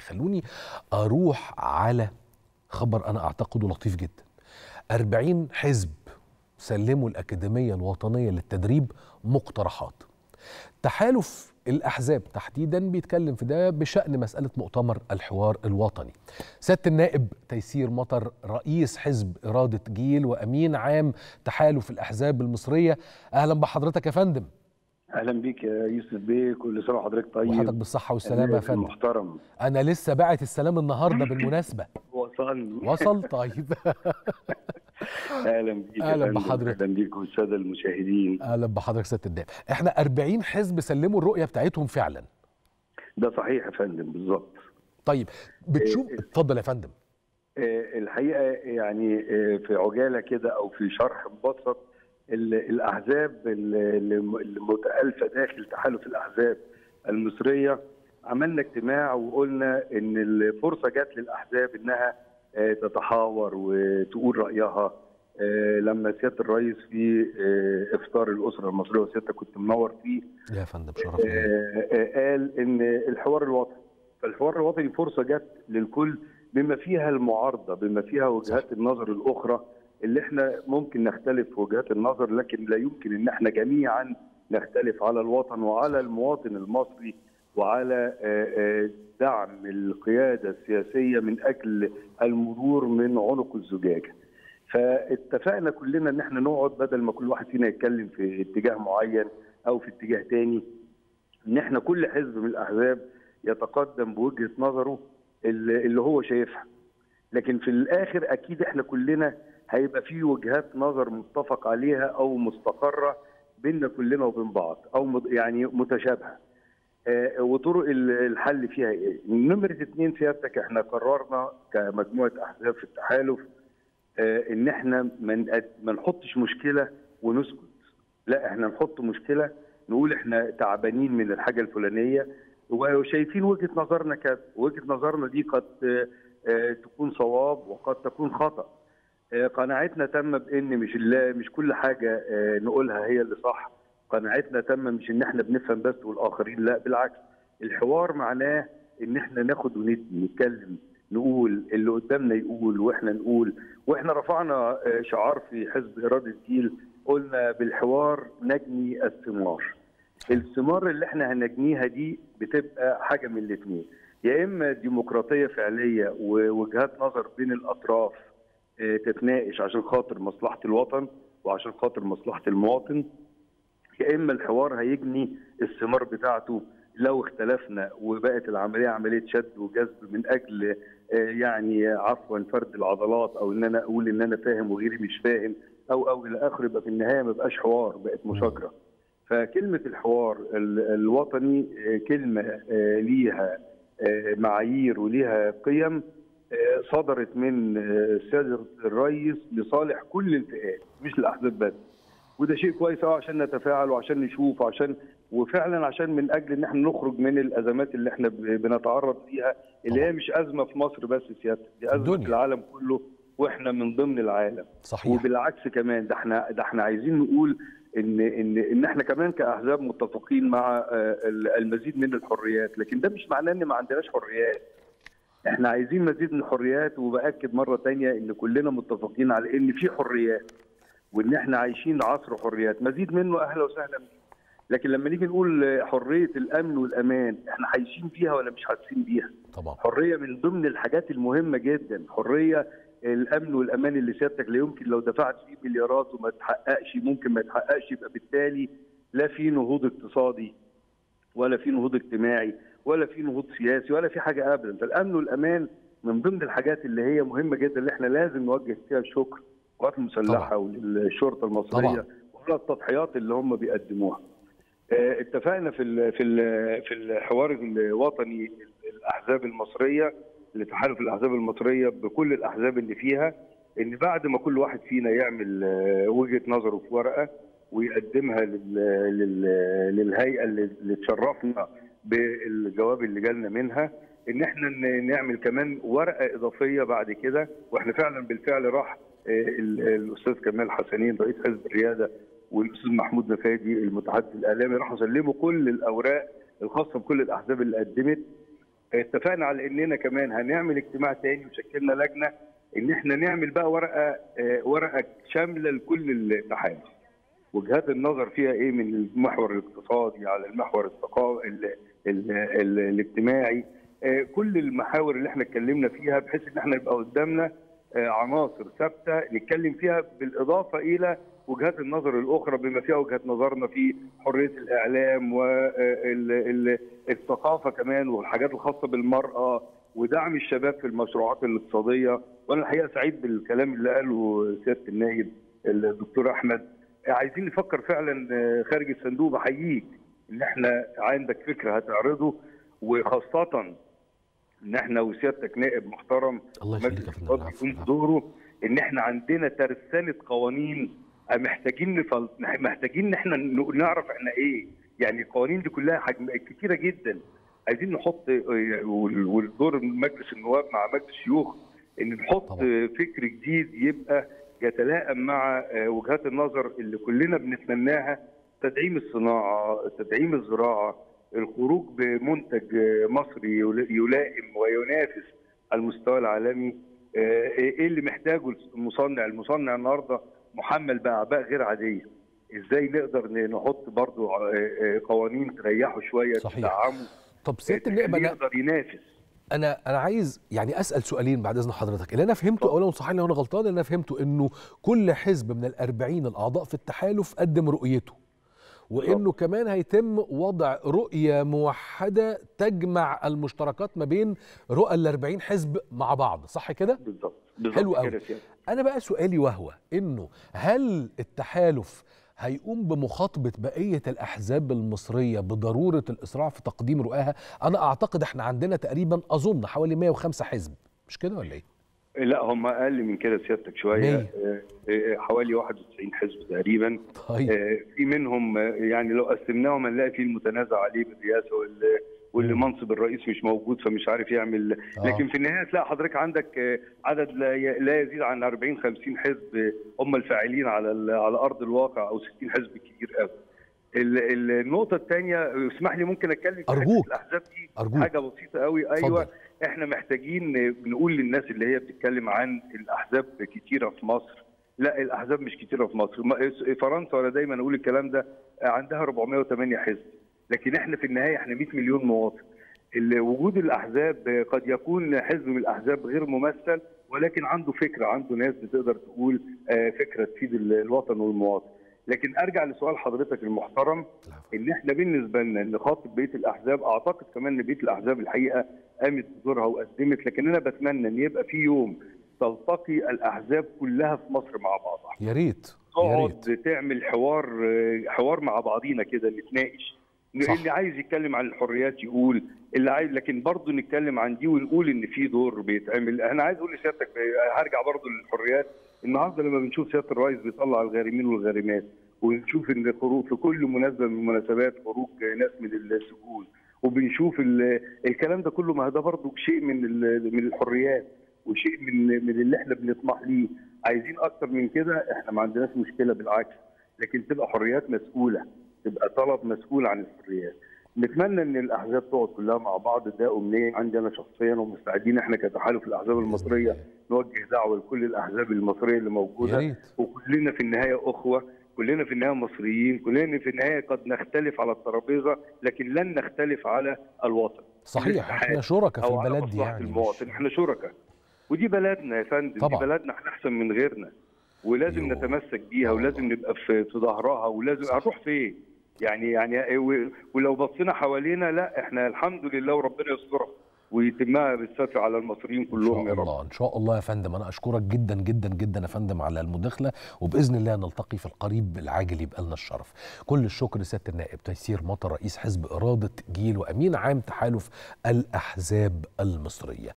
خلوني اروح على خبر انا اعتقده لطيف جدا 40 حزب سلموا الاكاديميه الوطنيه للتدريب مقترحات تحالف الاحزاب تحديدا بيتكلم في ده بشان مساله مؤتمر الحوار الوطني سياده النائب تيسير مطر رئيس حزب اراده جيل وامين عام تحالف الاحزاب المصريه اهلا بحضرتك يا فندم اهلا بيك يا يوسف بيه كل سنه وحضرتك طيب وحضرتك بالصحه والسلامه يا فندم محترم انا لسه باعت السلام النهارده بالمناسبه وصلني وصل طيب اهلا بيك يا أهلا فندم. بحضرتك. اهلا بيك والساده المشاهدين اهلا بحضرتك سياده النائب احنا 40 حزب سلموا الرؤيه بتاعتهم فعلا ده صحيح يا فندم بالظبط طيب بتشوف اتفضل يا فندم آه، الحقيقه يعني آه، في عجاله كده او في شرح مبسط ال- الاحزاب ال- الم- المتالفه داخل تحالف الاحزاب المصريه عملنا اجتماع وقلنا ان الفرصه جت للاحزاب انها آه، تتحاور وتقول رايها آه، لما سياده الرئيس في آه، افطار الاسره المصريه وسيادتك كنت منور فيه يا فندم شرفنا آه، آه، قال ان الحوار الوطني فالحوار الوطني فرصه جت للكل بما فيها المعارضه بما فيها وجهات النظر الاخرى اللي احنا ممكن نختلف في وجهات النظر لكن لا يمكن ان احنا جميعا نختلف على الوطن وعلى المواطن المصري وعلى آه، آه، دعم القياده السياسيه من اجل المرور من عنق الزجاجه. فاتفقنا كلنا ان احنا نقعد بدل ما كل واحد فينا يتكلم في اتجاه معين او في اتجاه تاني ان احنا كل حزب من الاحزاب يتقدم بوجهه نظره اللي اللي هو شايفها لكن في الاخر اكيد احنا كلنا هيبقى في وجهات نظر متفق عليها او مستقره بيننا كلنا وبين بعض او مت- يعني متشابهه آه، وطرق ال- الحل فيها ايه؟ نمره اثنين سيادتك احنا قررنا كمجموعه احزاب في التحالف آه، ان احنا ما نقد- ما نحطش مشكله ونسكت لا احنا نحط مشكله نقول احنا تعبانين من الحاجه الفلانيه وشايفين وجهه نظرنا كذا وجهه نظرنا دي قد آه، آه، تكون صواب وقد تكون خطا آه، قناعتنا تامه بان مش لا مش كل حاجه آه، نقولها هي اللي صح قناعتنا تامه مش ان احنا بنفهم بس والاخرين لا بالعكس الحوار معناه ان احنا ناخد وندي نتكلم نقول اللي قدامنا يقول واحنا نقول واحنا رفعنا آه، شعار في حزب اراده الجيل قلنا بالحوار نجني الثمار الثمار اللي احنا هنجنيها دي بتبقى حاجه من الاثنين يا اما ديمقراطيه فعليه ووجهات نظر بين الاطراف آه، تتناقش عشان خاطر مصلحه الوطن وعشان خاطر مصلحه المواطن يا اما الحوار هيجني الثمار بتاعته لو اختلفنا وبقت العمليه عمليه شد وجذب من اجل آه، يعني عفوا فرد العضلات او ان انا اقول ان انا فاهم وغيري مش فاهم او او الى اخره يبقى في النهايه ما بقاش حوار بقت مشاجره فكلمه الحوار ال- الوطني آه، كلمه آه، ليها آه، معايير وليها قيم آه، صدرت من آه، سياده الرئيس لصالح كل الفئات مش الاحزاب بس وده شيء كويس قوي عشان نتفاعل وعشان نشوف وعشان وفعلا عشان من اجل ان احنا نخرج من الازمات اللي احنا ب- بنتعرض ليها اللي هي مش ازمه في مصر بس سيادتك دي ازمه الدنيا. في العالم كله واحنا من ضمن العالم صحيح وبالعكس كمان ده احنا ده احنا عايزين نقول ان ان ان احنا كمان كاحزاب متفقين مع آه، المزيد من الحريات لكن ده مش معناه ان ما عندناش حريات احنا عايزين مزيد من الحريات وباكد مره تانية ان كلنا متفقين على ان في حريات وان احنا عايشين عصر حريات مزيد منه اهلا وسهلا بيه. لكن لما نيجي نقول حريه الامن والامان احنا عايشين بيها ولا مش حاسين بيها طبعا حريه من ضمن الحاجات المهمه جدا حريه الامن والامان اللي سيادتك لا يمكن لو دفعت فيه مليارات وما تحققش ممكن ما يتحققش يبقى بالتالي لا في نهوض اقتصادي ولا في نهوض اجتماعي ولا في نهوض سياسي ولا في حاجه ابدا فالامن والامان من ضمن الحاجات اللي هي مهمه جدا اللي احنا لازم نوجه فيها الشكر للقوات المسلحه وللشرطه المصريه طبعا. وعلى التضحيات اللي هم بيقدموها آه، اتفقنا في ال في ال في الحوار الوطني الاحزاب المصريه لتحالف الاحزاب المصريه بكل الاحزاب اللي فيها ان بعد ما كل واحد فينا يعمل آه، وجهه نظره في ورقه ويقدمها لل لل للهيئه اللي اللي تشرفنا بالجواب اللي جالنا منها ان احنا ن- نعمل كمان ورقه اضافيه بعد كده واحنا فعلا بالفعل راح آه، ال- الاستاذ كمال حسنين رئيس حزب الرياده والاستاذ محمود نفادي المتحدث الاعلامي راحوا سلموا كل الاوراق الخاصه بكل الاحزاب اللي قدمت اتفقنا على اننا كمان هنعمل اجتماع تاني وشكلنا لجنه ان احنا نعمل بقى ورقه آه، ورقه شامله لكل التحالف وجهات النظر فيها ايه من المحور الاقتصادي على المحور الثقافي ال- ال- ال- الاجتماعي آه، كل المحاور اللي احنا اتكلمنا فيها بحيث ان احنا يبقى قدامنا آه، عناصر ثابته نتكلم فيها بالاضافه الى وجهات النظر الاخرى بما فيها وجهات نظرنا في حريه الاعلام والثقافه كمان والحاجات الخاصه بالمراه ودعم الشباب في المشروعات الاقتصاديه وانا الحقيقه سعيد بالكلام اللي قاله سياده النائب الدكتور احمد عايزين نفكر فعلا آه، خارج الصندوق بحييك ان احنا عندك فكره هتعرضه وخاصه ان احنا وسيادتك نائب محترم الله يخليك يا مجلس فندم الوزراء العفو، يكون العفو. دوره ان احنا عندنا ترسانه قوانين محتاجين نفل... محتاجين ان احنا ن- نعرف احنا ايه يعني القوانين دي كلها حجم كتيره جدا عايزين نحط وال- والدور مجلس النواب مع مجلس الشيوخ ان نحط طبعا. فكر جديد يبقى يتلائم مع وجهات النظر اللي كلنا بنتمناها تدعيم الصناعه تدعيم الزراعه الخروج بمنتج مصري يلا- يلائم وينافس المستوى العالمي آه، ايه اللي محتاجه المصنع المصنع النهارده محمل باعباء غير عاديه ازاي نقدر ن- نحط برضو آه، آه، قوانين تريحه شويه صحيح. تدعمه طب سياده تخليه النائب انا يقدر ينافس انا انا عايز يعني اسال سؤالين بعد اذن حضرتك اللي انا فهمته اتفضل. اولا صحيح لو انا غلطان اللي انا فهمته انه كل حزب من الأربعين الاعضاء في التحالف قدم رؤيته وانه كمان هيتم وضع رؤيه موحده تجمع المشتركات ما بين رؤى ال40 حزب مع بعض صح كده بالظبط بالظبط حلو كده قوي. يا سيادة. انا بقى سؤالي وهو انه هل التحالف هيقوم بمخاطبه بقيه الاحزاب المصريه بضروره الاسراع في تقديم رؤاها انا اعتقد احنا عندنا تقريبا اظن حوالي 105 حزب مش كده ولا ايه لا هم اقل من كده سيادتك شويه مية. آه، آه، حوالي 91 حزب تقريبا طيب آه، في منهم آه، يعني لو قسمناهم هنلاقي في المتنازع عليه بالرئاسه واللي واللي مم. منصب الرئيس مش موجود فمش عارف يعمل آه. لكن في النهايه تلاقي حضرتك عندك آه، عدد لا ي- لا يزيد عن 40 50 حزب آه، هم الفاعلين على ال- على ارض الواقع او 60 حزب كتير قوي ال- ال- النقطة الثانية اسمح لي ممكن اتكلم في حتة أرجوك. الاحزاب دي أرجوك. حاجة بسيطة قوي ايوه اتفضل. احنا محتاجين نقول للناس اللي هي بتتكلم عن الاحزاب كتيرة في مصر لا الاحزاب مش كتيرة في مصر ما- فرنسا وانا دايما اقول الكلام ده عندها 408 حزب لكن احنا في النهاية احنا 100 مليون مواطن ال- وجود الاحزاب قد يكون حزب من الاحزاب غير ممثل ولكن عنده فكره عنده ناس بتقدر تقول آه، فكره تفيد ال- الوطن والمواطن لكن ارجع لسؤال حضرتك المحترم ان احنا بالنسبه لنا نخاطب بقيه الاحزاب اعتقد كمان ان بقيه الاحزاب الحقيقه قامت بدورها وقدمت لكن انا بتمنى ان يبقى في يوم تلتقي الاحزاب كلها في مصر مع بعضها يا ريت يا ريت تقعد تعمل حوار حوار مع بعضينا كده نتناقش صح. اللي عايز يتكلم عن الحريات يقول اللي عايز لكن برضه نتكلم عن دي ونقول ان في دور بيتعمل انا عايز اقول لسيادتك هرجع برضه للحريات النهارده لما بنشوف سياده الرئيس بيطلع الغارمين والغارمات ونشوف ان خروج في كل مناسبه من المناسبات خروج ناس من السجون وبنشوف ال- الكلام ده كله ما ده برضه شيء من ال- من الحريات وشيء من من اللي احنا بنطمح ليه عايزين اكتر من كده احنا ما عندناش مشكله بالعكس لكن تبقى حريات مسؤوله تبقى طلب مسؤول عن الحريات نتمنى ان الاحزاب تقعد كلها مع بعض ده امنيه عندي انا شخصيا ومستعدين احنا كتحالف الاحزاب المصريه نوجه دعوه لكل الاحزاب المصريه اللي يا موجوده ريت وكلنا في النهايه اخوه كلنا في النهايه مصريين كلنا في النهايه قد نختلف على الترابيزه لكن لن نختلف على الوطن صحيح احنا شركاء في او على البلد دي مصلحه يعني المواطن مش- احنا شركاء ودي بلدنا يا فندم طبعا. دي بلدنا احنا احسن من غيرنا ولازم يوه. نتمسك بيها آه. ولازم نبقى في في ظهرها ولازم صح. هنروح فين يعني يعني و- ولو بصينا حوالينا لا احنا الحمد لله وربنا يسترها ويتمها بالستر على المصريين ان كلهم شاء يا رب الله ان شاء الله يا فندم انا اشكرك جدا جدا جدا يا فندم على المداخله وباذن الله نلتقي في القريب العاجل يبقى لنا الشرف كل الشكر لسياده النائب تيسير مطر رئيس حزب اراده جيل وامين عام تحالف الاحزاب المصريه